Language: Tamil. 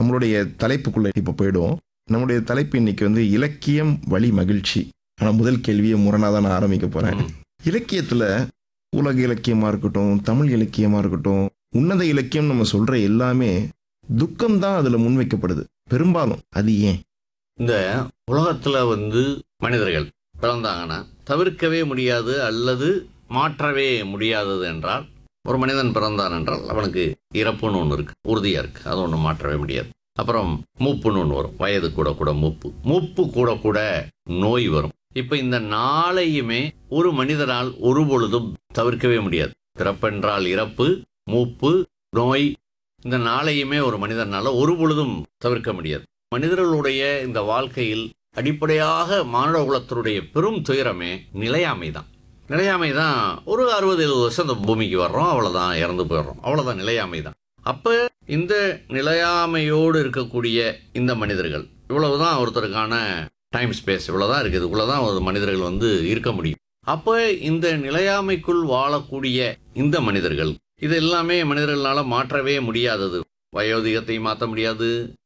நம்மளுடைய தலைப்புக்குள்ள இப்ப போயிடுவோம் நம்முடைய தலைப்பு இன்னைக்கு வந்து இலக்கியம் வழி மகிழ்ச்சி ஆனா முதல் கேள்வியை முரணா தான் நான் ஆரம்பிக்க போறேன் ம். இலக்கியத்துல உலக இலக்கியமா இருக்கட்டும் தமிழ் இலக்கியமா இருக்கட்டும் உன்னத இலக்கியம் நம்ம சொல்ற எல்லாமே துக்கம் தான் அதுல முன்வைக்கப்படுது பெரும்பாலும் அது ஏன் இந்த உலகத்துல வந்து மனிதர்கள் பிறந்தாங்கன்னா தவிர்க்கவே முடியாது அல்லது மாற்றவே முடியாதது என்றால் ஒரு மனிதன் பிறந்தான் என்றால் அவனுக்கு இறப்புன்னு ஒன்று இருக்கு உறுதியா இருக்கு அது ஒன்று மாற்றவே முடியாது அப்புறம் மூப்புன்னு ஒன்று வரும் வயது கூட கூட மூப்பு மூப்பு கூட கூட நோய் வரும் இப்ப இந்த நாளையுமே ஒரு மனிதனால் ஒரு பொழுதும் தவிர்க்கவே முடியாது பிறப்பென்றால் இறப்பு மூப்பு நோய் இந்த நாளையுமே ஒரு மனிதனால ஒரு பொழுதும் தவிர்க்க முடியாது மனிதர்களுடைய இந்த வாழ்க்கையில் அடிப்படையாக மானுட குலத்தினுடைய பெரும் துயரமே நிலையாமை தான் நிலையாமை தான் ஒரு அறுபது எழுபது வருஷம் இந்த பூமிக்கு வர்றோம் அவ்வளவுதான் இறந்து போயிடுறோம் அவ்வளவுதான் நிலையாமை தான் அப்ப இந்த நிலையாமையோடு இருக்கக்கூடிய இந்த மனிதர்கள் இவ்வளவுதான் ஒருத்தருக்கான டைம் ஸ்பேஸ் இவ்வளவுதான் இருக்குது இதுக்குள்ளதான் ஒரு மனிதர்கள் வந்து இருக்க முடியும் அப்ப இந்த நிலையாமைக்குள் வாழக்கூடிய இந்த மனிதர்கள் இது எல்லாமே மனிதர்களால மாற்றவே முடியாதது வயோதிகத்தை மாற்ற முடியாது